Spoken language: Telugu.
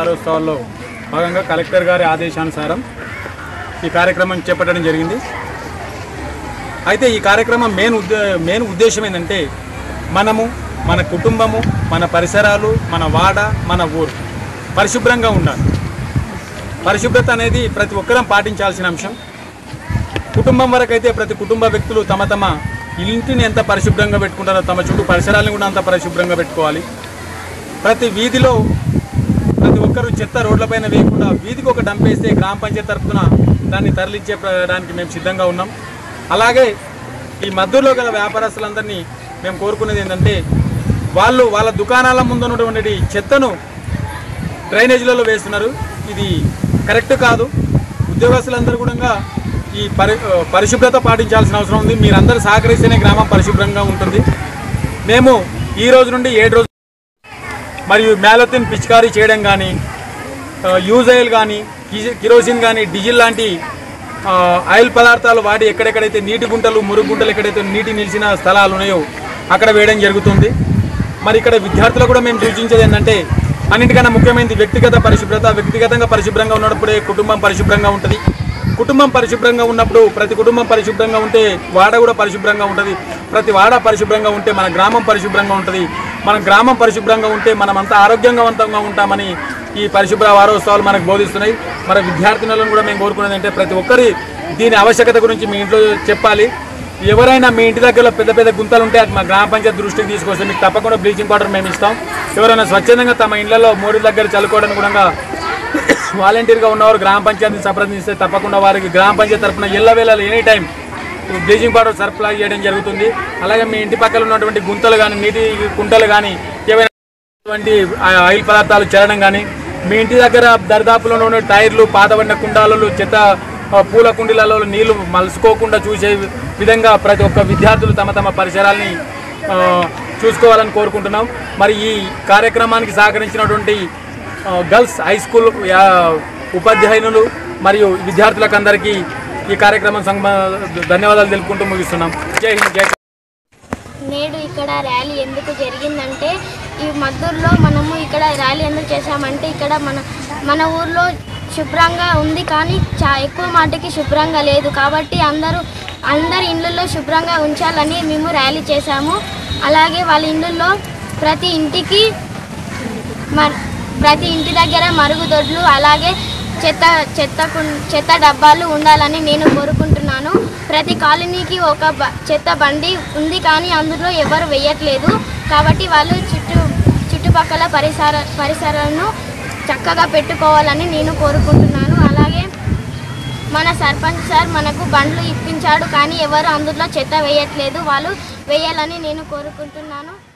వారోత్సవాల్లో భాగంగా కలెక్టర్ గారి ఆదేశానుసారం ఈ కార్యక్రమం చేపట్టడం జరిగింది అయితే ఈ కార్యక్రమం మెయిన్ ఉద్దే మెయిన్ ఉద్దేశం ఏంటంటే మనము మన కుటుంబము మన పరిసరాలు మన వాడ మన ఊరు పరిశుభ్రంగా ఉండాలి పరిశుభ్రత అనేది ప్రతి ఒక్కరం పాటించాల్సిన అంశం కుటుంబం వరకు అయితే ప్రతి కుటుంబ వ్యక్తులు తమ తమ ఇంటిని ఎంత పరిశుభ్రంగా పెట్టుకుంటారో తమ చుట్టూ పరిసరాలను కూడా అంత పరిశుభ్రంగా పెట్టుకోవాలి ప్రతి వీధిలో ప్రతి ఒక్కరు చెత్త రోడ్లపైన వేయకుండా వీధికి ఒక డంప్ వేస్తే గ్రామ పంచాయతీ తరఫున దాన్ని తరలించేయడానికి మేము సిద్ధంగా ఉన్నాం అలాగే ఈ మద్దూరులో గల వ్యాపారస్తులందరినీ మేము కోరుకునేది ఏంటంటే వాళ్ళు వాళ్ళ దుకాణాల ముందు ఉన్నటువంటి చెత్తను డ్రైనేజీలలో వేస్తున్నారు ఇది కరెక్ట్ కాదు ఉద్యోగస్తులందరూ కూడా ఈ పరి పరిశుభ్రత పాటించాల్సిన అవసరం ఉంది మీరందరూ సహకరిస్తేనే గ్రామం పరిశుభ్రంగా ఉంటుంది మేము ఈ రోజు నుండి ఏడు రోజులు మరియు మ్యాలథిన్ పిచికారీ చేయడం కానీ యూజ్ ఆయిల్ కానీ కిరోసిన్ కానీ డీజిల్ లాంటి ఆ, ఆయిల్ పదార్థాలు వాడి ఎక్కడెక్కడైతే నీటి గుంటలు మురుగు గుంటలు ఎక్కడైతే నీటి నిలిచిన స్థలాలు ఉన్నాయో అక్కడ వేయడం జరుగుతుంది మరి ఇక్కడ విద్యార్థులకు కూడా మేము సూచించేది ఏంటంటే అన్నిటికన్నా ముఖ్యమైనది వ్యక్తిగత పరిశుభ్రత వ్యక్తిగతంగా పరిశుభ్రంగా ఉన్నప్పుడే కుటుంబం పరిశుభ్రంగా ఉంటుంది కుటుంబం పరిశుభ్రంగా ఉన్నప్పుడు ప్రతి కుటుంబం పరిశుభ్రంగా ఉంటే వాడ కూడా పరిశుభ్రంగా ఉంటుంది ప్రతి వాడ పరిశుభ్రంగా ఉంటే మన గ్రామం పరిశుభ్రంగా ఉంటుంది మన గ్రామం పరిశుభ్రంగా ఉంటే మనం అంతా ఆరోగ్యవంతంగా ఉంటామని ఈ పరిశుభ్ర వారోత్సవాలు మనకు బోధిస్తున్నాయి మరి విద్యార్థినులను కూడా మేము కోరుకునేది అంటే ప్రతి ఒక్కరి దీని ఆవశ్యకత గురించి మీ ఇంట్లో చెప్పాలి ఎవరైనా మీ ఇంటి దగ్గర పెద్ద పెద్ద గుంతలు ఉంటే అది మా గ్రామ పంచాయతీ దృష్టికి తీసుకొస్తే మీకు తప్పకుండా బ్లీచింగ్ పౌడర్ మేము ఇస్తాం ఎవరైనా స్వచ్ఛందంగా తమ ఇళ్లలో మోడీ దగ్గర చల్లుకోవడానికి కూడా వాలంటీర్గా ఉన్నవారు గ్రామ పంచాయతీని సంప్రదిస్తే తప్పకుండా వారికి గ్రామ పంచాయతీ తరఫున ఇళ్ళ వేళలు ఎనీ టైం బ్లీచింగ్ పౌడర్ సరఫరా చేయడం జరుగుతుంది అలాగే మీ ఇంటి పక్కల ఉన్నటువంటి గుంతలు కానీ నీటి కుంటలు కానీ ఏవైనా అటువంటి ఆయిల్ పదార్థాలు చేరడం కానీ మీ ఇంటి దగ్గర దరిదాపులో ఉన్న టైర్లు పాతబడిన కుండాలలో చెత్త ఆ, పూల కుండీలలో నీళ్లు మలుసుకోకుండా చూసే విధంగా ప్రతి ఒక్క విద్యార్థులు తమ తమ పరిసరాల్ని ఆ, చూసుకోవాలని కోరుకుంటున్నాం మరి ఈ కార్యక్రమానికి సహకరించినటువంటి ఆ, గర్ల్స్ హై స్కూల్ యా- ఉపాధ్యాయులు మరియు విద్యార్థులకు అందరికీ ఈ కార్యక్రమం సంబ ధన్యవాదాలు తెలుపుకుంటూ ముగిస్తున్నాం జై హింద్ జై నేడు ఇక్కడ ర్యాలీ ఎందుకు జరిగిందంటే ఈ మద్దూరులో మనము ఇక్కడ ర్యాలీ ఎందుకు చేశామంటే ఇక్కడ మన మన ఊర్లో శుభ్రంగా ఉంది కానీ చా ఎక్కువ మాటకి శుభ్రంగా లేదు కాబట్టి అందరూ అందరి ఇళ్ళల్లో శుభ్రంగా ఉంచాలని మేము ర్యాలీ చేశాము అలాగే వాళ్ళ ఇళ్ళల్లో ప్రతి ఇంటికి మర్ ప్రతి ఇంటి దగ్గర మరుగుదొడ్లు అలాగే చెత్త చెత్త కుం- చెత్త డబ్బాలు ఉండాలని నేను కోరుకుంటున్నాను ప్రతి కాలనీకి ఒక బ- చెత్త బండి ఉంది కానీ అందులో ఎవరు వేయట్లేదు కాబట్టి వాళ్ళు చుట్టూ చుట్టుపక్కల పరిసర పరిసరాలను చక్కగా పెట్టుకోవాలని నేను కోరుకుంటున్నాను అలాగే మన సర్పంచ్ సార్ మనకు బండ్లు ఇప్పించాడు కానీ ఎవరు అందులో చెత్త వేయట్లేదు వాళ్ళు వేయాలని నేను కోరుకుంటున్నాను